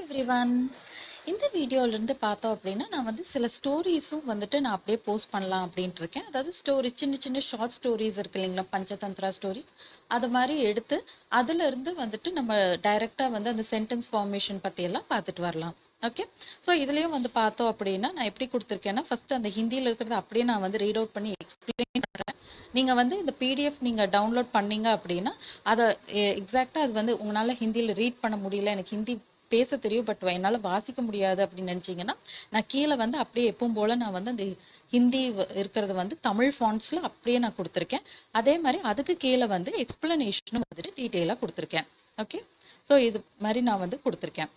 everyone இந்த வீடியோலேருந்து பார்த்தோம் அப்படின்னா நான் வந்து சில ஸ்டோரிஸும் வந்துட்டு நான் அப்படியே போஸ்ட் பண்ணலாம் அப்படின்ட்டு இருக்கேன் அதாவது ஸ்டோரிஸ் சின்ன சின்ன ஷார்ட் ஸ்டோரிஸ் இருக்கு இல்லைங்களா பஞ்சதந்திரா ஸ்டோரிஸ் அது மாதிரி எடுத்து அதுல இருந்து வந்துட்டு நம்ம டைரெக்டாக வந்து அந்த சென்டென்ஸ் ஃபார்மேஷன் பற்றியெல்லாம் பார்த்துட்டு வரலாம் ஓகே ஸோ இதுலேயும் வந்து பார்த்தோம் அப்படின்னா நான் எப்படி கொடுத்துருக்கேன்னா ஃபர்ஸ்ட் அந்த ஹிந்தியில் இருக்கிறத அப்படியே நான் வந்து ரீட் அவுட் பண்ணி எக்ஸ்பிளைன் பண்ணுறேன் நீங்கள் வந்து இந்த பிடிஎஃப் நீங்கள் டவுன்லோட் பண்ணீங்க அப்படின்னா அதை எக்ஸாக்டாக அது வந்து உங்களால் ஹிந்தியில் ரீட் பண்ண முடியல எனக்கு ஹிந்தி பேச தெரியும் பட் என்னால் வாசிக்க முடியாது அப்படின்னு நினச்சிங்கன்னா நான் கீழே வந்து அப்படியே எப்பவும் போல் நான் வந்து அந்த ஹிந்தி வ- இருக்கிறது வந்து தமிழ் ஃபாண்ட்ஸில் அப்படியே நான் கொடுத்துருக்கேன் அதே மாதிரி அதுக்கு கீழே வந்து எக்ஸ்பிளனேஷனும் வந்துட்டு டீட்டெயிலாக கொடுத்துருக்கேன் ஓகே ஸோ இது மாதிரி நான் வந்து கொடுத்துருக்கேன்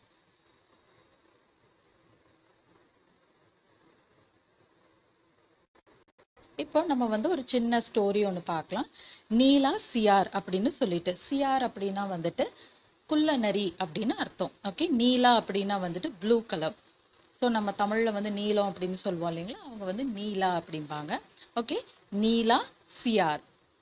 இப்போ நம்ம வந்து ஒரு சின்ன ஸ்டோரி ஒன்று பார்க்கலாம் நீலா சியார் அப்படின்னு சொல்லிட்டு சியார் அப்படின்னா வந்துட்டு குள்ளநரி அப்படின்னு அர்த்தம் ஓகே நீலா அப்படின்னா வந்துட்டு ப்ளூ கலர் ஸோ நம்ம தமிழில் வந்து நீலம் அப்படின்னு சொல்லுவோம் இல்லைங்களா அவங்க வந்து நீலா அப்படிம்பாங்க ஓகே நீலா சியார்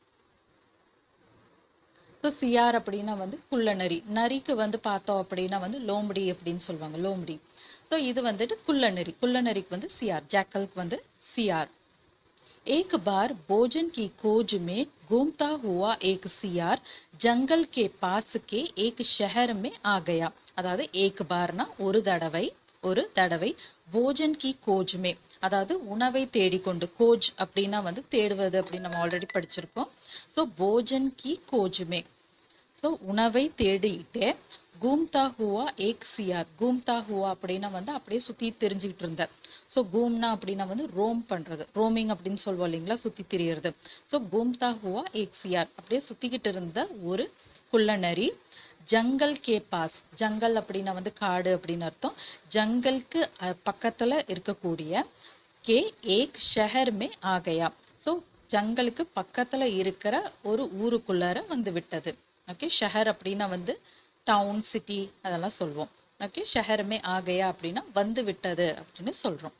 ஸோ சியார் அப்படின்னா வந்து குள்ளநரி நரிக்கு வந்து பார்த்தோம் அப்படின்னா வந்து லோம்படி அப்படின்னு சொல்லுவாங்க லோம்படி ஸோ இது வந்துட்டு குள்ளநரி குள்ளநரிக்கு வந்து சியார் ஜாக்கலுக்கு வந்து சியார் एक बार भोजन की खोज में घूमता हुआ एक सियार जंगल के पास के एक शहर में आ गया அதாவது ஏக் பார்னா ஒரு தடவை ஒரு தடவை போஜன் கி கோஜ் மே அதாவது உணவை தேடிக்கொண்டு கோஜ் அப்படின்னா வந்து தேடுவது அப்படின்னு நம்ம ஆல்ரெடி படிச்சிருக்கோம் ஸோ போஜன் கி கோஜ் மே ஸோ உணவை தேடிட்டு கூம்தா ஹுவா ஏக் சியார் கூம்தா ஹுவா அப்படின்னா வந்து அப்படியே சுற்றி தெரிஞ்சுக்கிட்டு இருந்தேன் ஸோ கூம்னா அப்படின்னா வந்து ரோம் பண்ணுறது ரோமிங் அப்படின்னு சொல்லுவோம் இல்லைங்களா சுற்றி திரியறது ஸோ கூம்தா ஹுவா ஏக் சியார் அப்படியே சுற்றிக்கிட்டு இருந்த ஒரு குள்ளநரி ஜங்கல் கே பாஸ் ஜங்கல் அப்படின்னா வந்து காடு அப்படின்னு அர்த்தம் ஜங்கலுக்கு அஹ், பக்கத்துல இருக்கக்கூடிய கே ஏக் ஷஹர் மே ஆகையா ஸோ ஜங்கலுக்கு பக்கத்துல இருக்கிற ஒரு ஊருக்குள்ளார வந்து விட்டது ஓகே ஷஹர் அப்படின்னா வந்து டவுன் சிட்டி அதெல்லாம் சொல்லுவோம் ஓகே ஷஹருமே ஆகையா அப்படின்னா வந்து விட்டது அப்படின்னு சொல்றோம்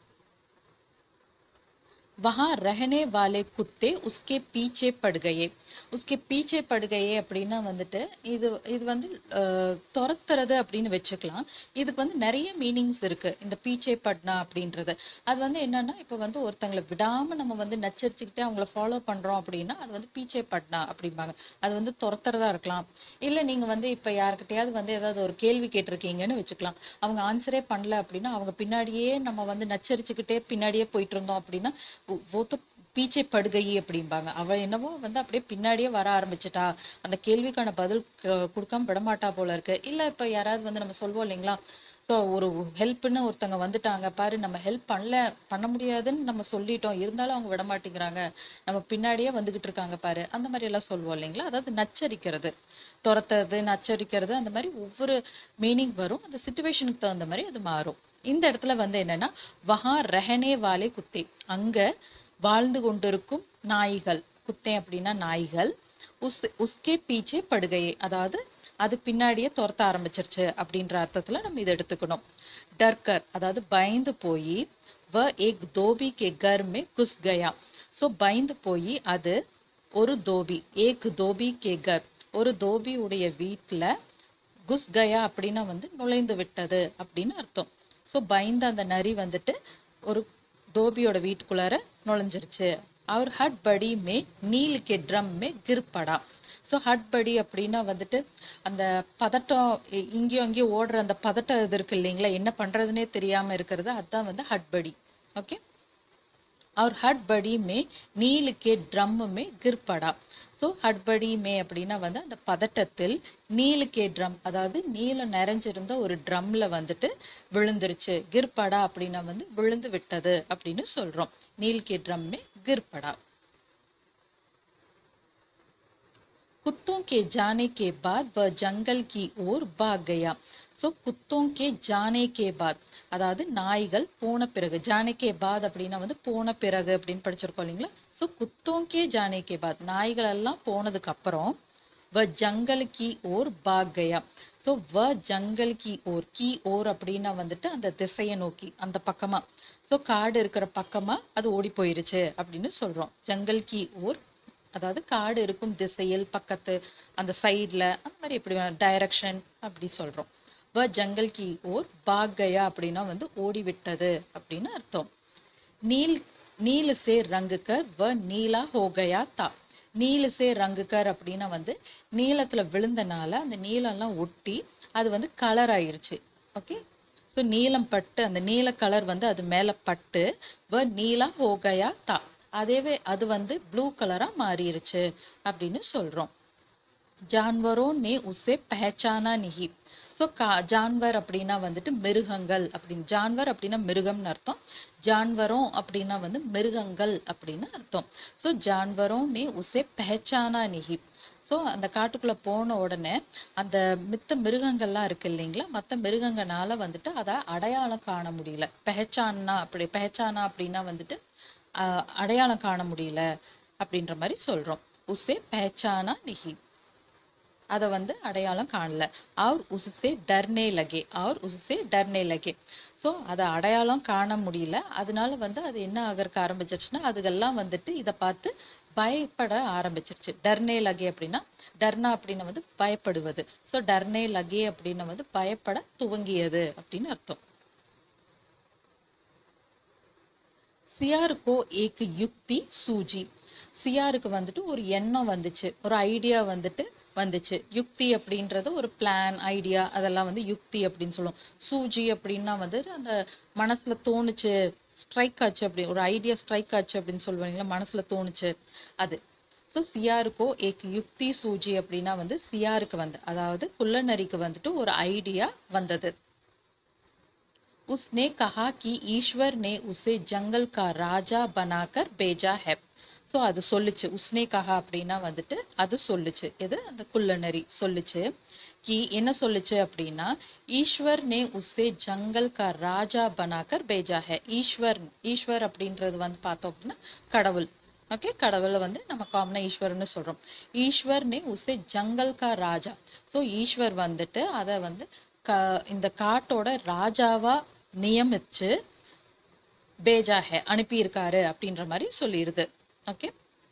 वहां रहने वाले कुत्ते उसके पीछे पड़ गए उसके पीछे पड़ गए அப்படின்னா வந்துட்டு இது இது வந்து அஹ், துரத்துறது அப்படின்னு வச்சுக்கலாம் இதுக்கு வந்து நிறைய மீனிங்ஸ் இருக்கு இந்த பீச்சே பட்னா அப்படின்றது அது வந்து என்னன்னா இப்போ வந்து ஒருத்தங்களை விடாம நம்ம வந்து நச்சரிச்சுக்கிட்டே அவங்கள ஃபாலோ பண்றோம் அப்படின்னா அது வந்து பீச்சே பட்னா அப்படிம்பாங்க அது வந்து துரத்துறதா இருக்கலாம் இல்ல நீங்க வந்து இப்ப யாருக்கிட்டயாவது வந்து ஏதாவது ஒரு கேள்வி கேட்டிருக்கீங்கன்னு வச்சுக்கலாம் அவங்க ஆன்சரே பண்ணல அப்படின்னா அவங்க பின்னாடியே நம்ம வந்து நச்சரிச்சுக்கிட்டே பின்னாடியே போயிட்டு இருந்தோம் அப்படின்னா ஒ- ஒத்த பீச்சை படுகை அப்படிம்பாங்க அவ என்னவோ வந்து அப்படியே பின்னாடியே வர ஆரம்பிச்சிட்டா அந்த கேள்விக்கான பதில் க- கொடுக்காம விடமாட்டா போல இருக்கு இல்ல இப்ப யாராவது வந்து நம்ம சொல்லுவோம் இல்லைங்களா ஸோ ஒரு ஹெல்ப்னு ஒருத்தங்க வந்துட்டாங்க பாரு நம்ம ஹெல்ப் பண்ணல பண்ண முடியாதுன்னு நம்ம சொல்லிட்டோம் இருந்தாலும் அவங்க விட மாட்டேங்கிறாங்க நம்ம பின்னாடியே வந்துகிட்டு இருக்காங்க பாரு அந்த மாதிரி எல்லாம் சொல்லுவோம் இல்லைங்களா அதாவது நச்சரிக்கிறது துரத்துறது நச்சரிக்கிறது அந்த மாதிரி ஒவ்வொரு மீனிங் வரும் அந்த சுச்சுவேஷனுக்கு தகுந்த மாதிரி அது மாறும் இந்த இடத்துல வந்து என்னன்னா வஹா ரெஹனே வாலே குத்தே அங்க வாழ்ந்து கொண்டிருக்கும் நாய்கள் குத்தே அப்படின்னா நாய்கள் உஸ் உஸ்கே பீச்சே படுகையே அதாவது அது பின்னாடியே துரத்த ஆரம்பிச்சிருச்சு அப்படின்ற அர்த்தத்துல நம்ம இதை எடுத்துக்கணும் டர்கர் அதாவது பயந்து போய் வ ஏக் தோபி கே கர் மே குஸ் கயா ஸோ பயந்து போய் அது ஒரு தோபி ஏக் தோபி கே கர் ஒரு தோபி உடைய வீட்டுல குஸ் கயா அப்படின்னா வந்து நுழைந்து விட்டது அப்படின்னு அர்த்தம் ஸோ பயந்த அந்த நரி வந்துட்டு ஒரு தோபியோட வீட்டுக்குள்ளார நுழைஞ்சிருச்சு அவர் ஹட் படி மே நீல் கே ட்ரம் மே கிர்படா ஸோ ஹட் படி அப்படின்னா வந்துட்டு அந்த பதட்டம் இ- இங்கேயும் அங்கேயும் ஓடுற அந்த பதட்டம் இது இருக்கு இல்லைங்களா என்ன பண்றதுனே தெரியாம இருக்கிறது அதுதான் வந்து ஹட் படி ஓகே और हड़बड़ी में நீல் கே ட்ரம் மே கிர்படா ஸோ ஹட்படி மே அப்படின்னா வந்து அந்த பதட்டத்தில் நீல் கே ட்ரம் அதாவது நீலம் நிறைஞ்சிருந்த ஒரு ட்ரம்ல வந்துட்டு விழுந்துருச்சு கிர்படா அப்படின்னா வந்து விழுந்து விட்டது அப்படின்னு சொல்றோம் நீல் கே ட்ரம் மே கிர்படா कुत्तों के जाने के बाद वह जंगल की ओर भाग गया ஸோ குத்தோं के जाने के बाद அதாவது நாய்கள் போன பிறகு ஜானே கே பாத் அப்படின்னா வந்து போன பிறகு அப்படின்னு படிச்சிருக்கோம் இல்லைங்களா ஸோ குத்தோं के जाने के बाद நாய்கள் எல்லாம் போனதுக்கு அப்புறம் வ ஜங்கல் கி ஓர் பாக் கயா ஸோ வ ஜங்கல் கி ஓர் கி ஓர் அப்படின்னா வந்துட்டு அந்த திசையை நோக்கி அந்த பக்கமா ஸோ காடு இருக்கிற பக்கமா அது ஓடி போயிருச்சு அப்படின்னு சொல்றோம் ஜங்கல் கி ஓர் அதாவது காடு இருக்கும் திசையில் பக்கத்து அந்த சைடில் அந்த மாதிரி எப்படி டைரக்ஷன் அப்படி சொல்கிறோம் வ ஜங்கல் கி ஓர் பாக் கயா அப்படின்னா வந்து ஓடிவிட்டது அப்படின்னு அர்த்தம் नील नील से रंग कर वह நீலா हो गया था நீல சே ரங்குக்கர் அப்படின்னா வந்து நீளத்துல விழுந்தனால அந்த நீளம்லாம் ஒட்டி அது வந்து கலர் ஆயிருச்சு ஓகே ஸோ நீலம் பட்டு அந்த நீல கலர் வந்து அது மேல பட்டு வ நீலா ஹோகயா தா அதேவே அது வந்து ப்ளூ கலரா மாறிடுச்சு அப்படின்னு சொல்றோம் ஜான்வரோ நே உசே பெஹச்சானா நிஹி ஸோ கா ஜான்வர் அப்படின்னா வந்துட்டு மிருகங்கள் அப்படின்னு ஜான்வர் அப்படின்னா மிருகம்னு அர்த்தம் ஜான்வரம் அப்படின்னா வந்து மிருகங்கள் அப்படின்னு அர்த்தம் ஸோ ஜான்வரோ நே உசே பெஹச்சானா நிஹி ஸோ அந்த காட்டுக்குள்ள போன உடனே அந்த மித்த மிருகங்கள்லாம் இருக்கு இல்லைங்களா மற்ற மிருகங்கனால வந்துட்டு அதை அடையாளம் காண முடியல பெஹச்சானா அப்படி பெஹச்சானா அப்படின்னா வந்துட்டு ஆஹ், அடையாளம் காண முடியல அப்படின்ற மாதிரி சொல்றோம் உசே பெஹச்சானா நிஹி அதை வந்து அடையாளம் காணல அவர் உசுசே டர்னே லகே அவர் உசுசே டர்னே லகே ஸோ அதை அடையாளம் காண முடியல அதனால வந்து அது என்ன ஆகறதுக்கு ஆரம்பிச்சிருச்சுன்னா அதுகெல்லாம் வந்துட்டு இதை பார்த்து பயப்பட ஆரம்பிச்சிருச்சு டர்னே லகே அப்படின்னா டர்னா அப்படின்னு வந்து பயப்படுவது ஸோ டர்னே லகே அப்படின்னு வந்து பயப்பட துவங்கியது அப்படின்னு அர்த்தம் சியாருக்கோ ஏக் யுக்தி சூஜி சியாருக்கு வந்துட்டு ஒரு எண்ணம் வந்துச்சு ஒரு ஐடியா வந்துட்டு வந்துச்சு யுக்தி அப்படின்றது ஒரு பிளான் ஐடியா அதெல்லாம் வந்து யுக்தி அப்படின்னு சொல்லுவோம் சூஜி அப்படின்னா வந்து அந்த மனசுல தோணுச்சு ஸ்ட்ரைக் ஆச்சு அப்படி ஒரு ஐடியா ஸ்ட்ரைக் ஆச்சு அப்படின்னு சொல்லுவாங்களா மனசுல தோணுச்சு அது ஸோ சியாருக்கோ ஏக் யுக்தி சூஜி அப்படின்னா வந்து சியாருக்கு வந்து அதாவது குள்ளநரிக்கு வந்துட்டு ஒரு ஐடியா வந்தது उसने कहा कि ईश्वर ने उसे जंगल का राजा बनाकर भेजा है ஸோ அது சொல்லுச்சு உஸ்னே கஹா அப்படின்னா வந்துட்டு அது சொல்லுச்சு எது அந்த குள்ளநரி சொல்லுச்சு கி என்ன சொல்லுச்சு அப்படின்னா ஈஸ்வர் நே உஸ்ஸே ஜங்கல் கா ராஜா பனாக்கர் பேஜா ஹே ஈஸ்வர் ஈஸ்வர் அப்படின்றது வந்து பார்த்தோம் அப்படின்னா கடவுள் ஓகே கடவுளை வந்து நம்ம காமனா ஈஸ்வர்னு சொல்றோம் ஈஸ்வர் நே உஸ்ஸே ஜங்கல் கா ராஜா ஸோ ஈஸ்வர் வந்துட்டு அதை வந்து க இந்த காட்டோட ராஜாவா நியமிச்சு பேஜா ஹே அனுப்பியிருக்காரு அப்படின்ற மாதிரி சொல்லிடுது ஓகே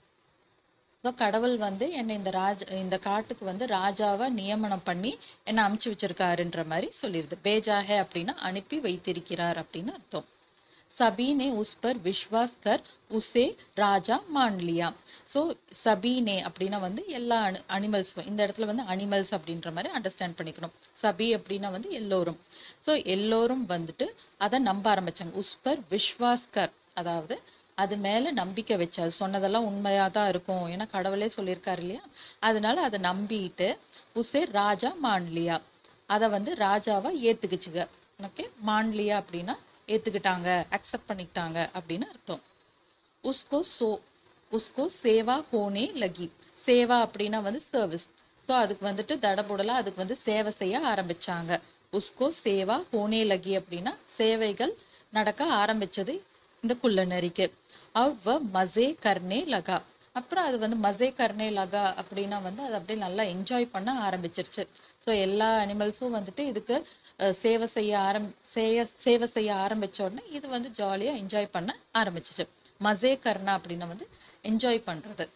ஸோ கடவுள் வந்து என்னை இந்த ராஜ இந்த காட்டுக்கு வந்து ராஜாவா நியமனம் பண்ணி என்னை அமுச்சு வச்சிருக்காருன்ற மாதிரி சொல்லிடுது பேஜா ஹே அப்படின்னா அனுப்பி வைத்திருக்கிறார் அப்படின்னு அர்த்தம் सभी ने उस पर विश्वास कर उसे ராஜா मान लिया ஸோ சபீனே அப்படின்னா வந்து எல்லா அனி அனிமல்ஸும் இந்த இடத்துல வந்து அனிமல்ஸ் அப்படின்ற மாதிரி அண்டர்ஸ்டாண்ட் பண்ணிக்கணும் சபி அப்படின்னா வந்து எல்லோரும் ஸோ எல்லோரும் வந்துட்டு அதை நம்ப ஆரம்பிச்சாங்க உஸ் பர் விஸ்வாஸ் கர் அதாவது அது மேல நம்பிக்கை வச்சு அது சொன்னதெல்லாம் உண்மையா தான் இருக்கும் ஏன்னா கடவுளே சொல்லியிருக்காரு இல்லையா அதனால அதை நம்பிட்டு உசே ராஜா மான்லியா அதை வந்து ராஜாவா ஏத்துக்குச்சுங்க ஓகே மான்லியா அப்படின்னா ஏத்துக்கிட்டாங்க அக்செப்ட் பண்ணிக்கிட்டாங்க அப்படின்னு அர்த்தம் உஸ்கோ சோ உஸ்கோ சேவா ஹோனே லகி சேவா அப்படின்னா வந்து சர்வீஸ் ஸோ அதுக்கு வந்துட்டு தடபுடலா அதுக்கு வந்து சேவை செய்ய ஆரம்பிச்சாங்க உஸ்கோ சேவா ஹோனே லகி அப்படின்னா சேவைகள் நடக்க ஆரம்பிச்சது இந்த குள்ளநரிக்கு அவ் மசே கர்னே லகா அப்புறம் அது வந்து மசே கர்னே லகா அப்படின்னா வந்து அது அப்படியே நல்லா என்ஜாய் பண்ண ஆரம்பிச்சிருச்சு ஸோ எல்லா அனிமல்ஸும் வந்துட்டு இதுக்கு அஹ், சேவை செய்ய ஆரம் செய்ய சேவை செய்ய ஆரம்பிச்ச உடனே இது வந்து ஜாலியாக என்ஜாய் பண்ண ஆரம்பிச்சிச்சு மசே கர்னா அப்படின்னா வந்து என்ஜாய் பண்றது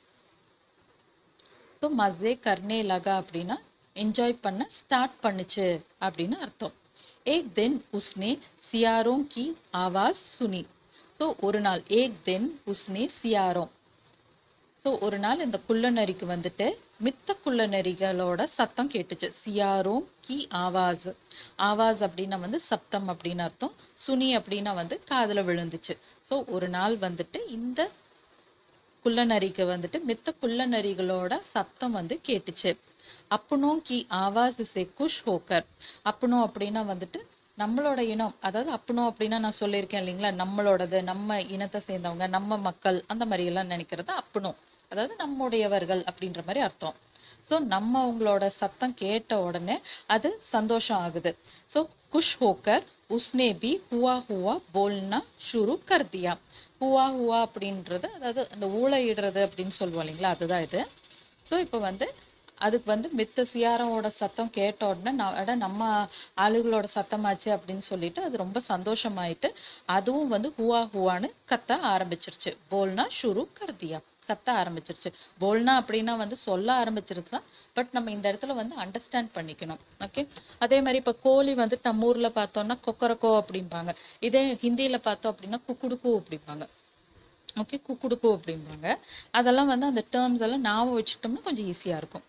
ஸோ மசே கர்னே லகா அப்படின்னா என்ஜாய் பண்ண ஸ்டார்ட் பண்ணுச்சு அப்படின்னு அர்த்தம் ஏக் தென் உஸ்னே சியாரோं की ஆவாஸ் சுனி ஸோ ஒரு நாள் ஏக் தென் உஸ்னே சியாரோं ஸோ ஒரு நாள் இந்த குள்ளநரிக்கு வந்துட்டு மித்த குள்ளநரிகளோட சத்தம் கேட்டுச்சு சியாரோம் கி ஆவாஸ் ஆவாஸ் அப்படின்னா வந்து சப்தம் அப்படின்னு அர்த்தம் சுனி அப்படின்னா வந்து காதுல விழுந்துச்சு ஸோ ஒரு நாள் வந்துட்டு இந்த குள்ளநரிக்கு வந்துட்டு மித்த குள்ளநரிகளோட சத்தம் வந்து கேட்டுச்சு அப்புனோ கி ஆவாஸ் சே குஷ் ஹோக்கர் அப்புனோ அப்படின்னா வந்துட்டு நம்மளோட இனம் அதாவது அப்புனோ அப்படின்னா நான் சொல்லியிருக்கேன் இல்லைங்களா நம்மளோடது நம்ம இனத்தை சேர்ந்தவங்க நம்ம மக்கள் அந்த மாதிரி எல்லாம் நினைக்கிறது அப்புனோ அதாவது நம்முடையவர்கள் அப்படின்ற மாதிரி அர்த்தம் ஸோ நம்ம அவங்களோட சத்தம் கேட்ட உடனே அது சந்தோஷம் ஆகுது ஸோ குஷ் ஹோக்கர் உஸ்னே பி ஹுவா ஹுவா போல்னா ஷுரு கர் தியா ஹுவா ஹுவா அப்படின்றது அதாவது அந்த ஊழையிடுறது அப்படின்னு சொல்லுவோம் இல்லைங்களா அதுதான் இது ஸோ இப்போ வந்து அதுக்கு வந்து மித்த சியாரோட சத்தம் கேட்ட உடனே நான் அட நம்ம ஆளுகளோட சத்தமாச்சு அப்படின்னு சொல்லிட்டு அது ரொம்ப சந்தோஷமாயிட்டு அதுவும் வந்து ஹுவா ஹுவான்னு கத்த ஆரம்பிச்சிருச்சு போல்னா ஷுரு கர்தியா கத்த ஆரம்பிச்சிருச்சு போல்னா அப்படின்னா வந்து சொல்ல ஆரம்பிச்சிருச்சா பட் நம்ம இந்த இடத்துல வந்து அண்டர்ஸ்டாண்ட் பண்ணிக்கணும் ஓகே அதே மாதிரி இப்போ கோழி வந்து நம்ம ஊர்ல பார்த்தோம்னா கொக்கரக்கோ அப்படிம்பாங்க இதே ஹிந்தியில பார்த்தோம் அப்படின்னா குக்குடுக்கு அப்படிம்பாங்க ஓகே குக்குடுக்கு அப்படிம்பாங்க அதெல்லாம் வந்து அந்த டேர்ம்ஸ் எல்லாம் ஞாபகம் வச்சுக்கிட்டோம்னா கொஞ்சம் ஈஸியா இருக்கும்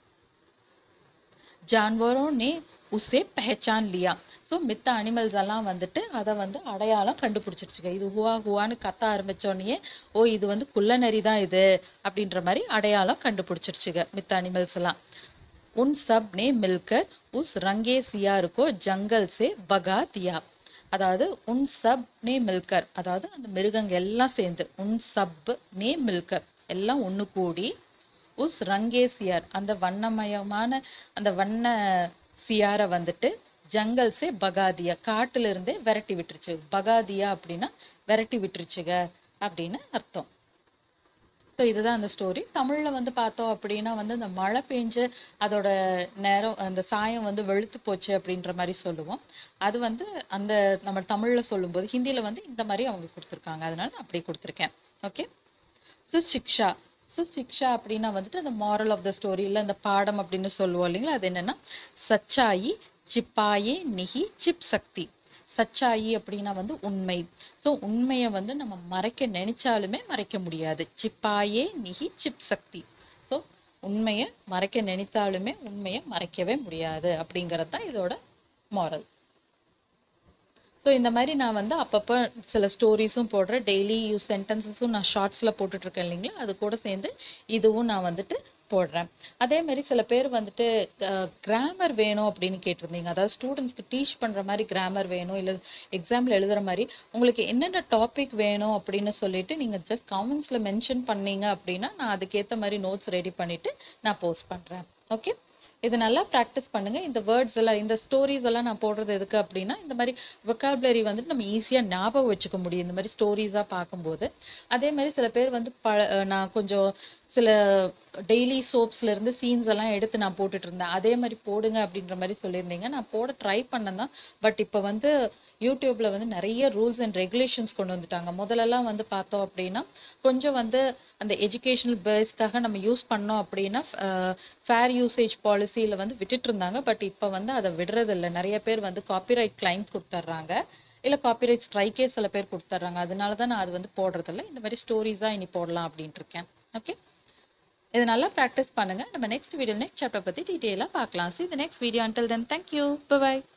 जानवरों ने உசே பெஹச்சான் லியா ஸோ மித்த அனிமல்ஸ் எல்லாம் வந்துட்டு அதை வந்து அடையாளம் கண்டுபிடிச்சிருச்சுங்க இது ஹுவா ஹுவான்னு கத்த ஆரம்பிச்சோடனே ஓ இது வந்து குள்ளநரி தான் இது அப்படின்ற மாதிரி அடையாளம் கண்டுபிடிச்சிருச்சுங்க மித்த அனிமல்ஸ் எல்லாம் உன் சப் நே மில்கர் உஸ் ரங்கே சியாருக்கோ ஜங்கல் சே பகா தியா அதாவது உன் சப் நே மில்கர் அதாவது அந்த மிருகங்க எல்லாம் சேர்ந்து உன் சப் நே மில்கர் எல்லாம் ஒன்று கூடி உஸ் ரங்கே சியார் அந்த வண்ணமயமான அந்த வண்ண சியாரை வந்துட்டு ஜங்கல்ஸே பகாதியா காட்டுல இருந்தே விரட்டி விட்டுருச்சு பகாதியா அப்படின்னா விரட்டி விட்டுருச்சுங்க அப்படின்னு அர்த்தம் ஸோ இதுதான் அந்த ஸ்டோரி தமிழ்ல வந்து பார்த்தோம் அப்படின்னா வந்து இந்த மழை பெஞ்சு அதோட நேரம் அந்த சாயம் வந்து வெளுத்து போச்சு அப்படின்ற மாதிரி சொல்லுவோம் அது வந்து அந்த நம்ம தமிழ்ல சொல்லும்போது ஹிந்தியில வந்து இந்த மாதிரி அவங்க கொடுத்துருக்காங்க அதனால நான் அப்படியே கொடுத்துருக்கேன் ஓகே ஸோ சிக்ஷா ஸோ சிக்ஷா அப்படின்னா வந்துட்டு அந்த மாரல் ஆஃப் த ஸ்டோரி இல்லை அந்த பாடம் அப்படின்னு சொல்லுவோம் இல்லைங்களா அது என்னன்னா சச்சாயி சிப்பாயே நிஹி சிப் சக்தி சச்சாயி அப்படின்னா வந்து உண்மை ஸோ உண்மையை வந்து நம்ம மறைக்க நினைச்சாலுமே மறைக்க முடியாது சிப்பாயே நிஹி சிப் சக்தி ஸோ உண்மையை மறைக்க நினைத்தாலுமே உண்மையை மறைக்கவே முடியாது அப்படிங்கிறது தான் இதோட மாரல் ஸோ இந்த மாதிரி நான் வந்து அப்பப்போ சில ஸ்டோரிஸும் போடுறேன் டெய்லி யூஸ் சென்டென்சஸும் நான் ஷார்ட்ஸில் போட்டுட்ருக்கேன் இல்லைங்களா அது கூட சேர்ந்து இதுவும் நான் வந்துட்டு போடுறேன் அதே மாதிரி சில பேர் வந்துட்டு கிராமர் வேணும் அப்படின்னு கேட்டிருந்தீங்க அதாவது ஸ்டூடெண்ட்ஸ்க்கு டீச் பண்ணுற மாதிரி கிராமர் வேணும் இல்லை எக்ஸாம்பிள் எழுதுகிற மாதிரி உங்களுக்கு என்னென்ன டாபிக் வேணும் அப்படின்னு சொல்லிட்டு நீங்கள் ஜஸ்ட் கமெண்ட்ஸில் மென்ஷன் பண்ணீங்க அப்படின்னா நான் அதுக்கேற்ற மாதிரி நோட்ஸ் ரெடி பண்ணிவிட்டு நான் போஸ்ட் பண்ணுறேன் ஓகே இது நல்லா ப்ராக்டிஸ் பண்ணுங்க இந்த வேர்ட்ஸ் எல்லாம் இந்த ஸ்டோரிஸ் எல்லாம் நான் போடுறது எதுக்கு அப்படின்னா இந்த மாதிரி vocabulary வந்துட்டு நம்ம ஈஸியாக ஞாபகம் வச்சுக்க முடியும் இந்த மாதிரி ஸ்டோரிஸாக பார்க்கும்போது அதே மாதிரி சில பேர் வந்து ப நான் கொஞ்சம் சில டெய்லி சோப்ஸ்ல இருந்து சீன்ஸ் எல்லாம் எடுத்து நான் போட்டுட்டு இருந்தேன் அதே மாதிரி போடுங்க அப்படின்ற மாதிரி சொல்லியிருந்தீங்க நான் போட ட்ரை பண்ணேன் தான் பட் இப்போ வந்து யூடியூப்ல வந்து நிறைய ரூல்ஸ் அண்ட் ரெகுலேஷன்ஸ் கொண்டு வந்துட்டாங்க முதல்லலாம் வந்து பார்த்தோம் அப்படின்னா கொஞ்சம் வந்து அந்த எஜுகேஷனல் பேஸ்க்காக நம்ம யூஸ் பண்ணோம் அப்படின்னா ஃபேர் யூசேஜ் பாலிசியில் வந்து விட்டுட்டு இருந்தாங்க பட் இப்போ வந்து அதை விடுறது இல்லை நிறைய பேர் வந்து காப்பிரைட் கிளைம் கொடுத்துட்றாங்க இல்லை காப்பிரைட் ஸ்ட்ரைக்கே சில பேர் கொடுத்துட்றாங்க அதனால தான் நான் அது வந்து போடுறதில்ல இந்த மாதிரி ஸ்டோரிஸாக இனி போடலாம் அப்படின்ட்டு இருக்கேன் ஓகே இது நல்லா ப்ராக்டிஸ் பண்ணுங்க நம்ம நெக்ஸ்ட் வீடியோ நெக்ஸ்ட் சாப்டர் பற்றி டீட்டெயிலாக பார்க்கலாம் see the next video until then thank you by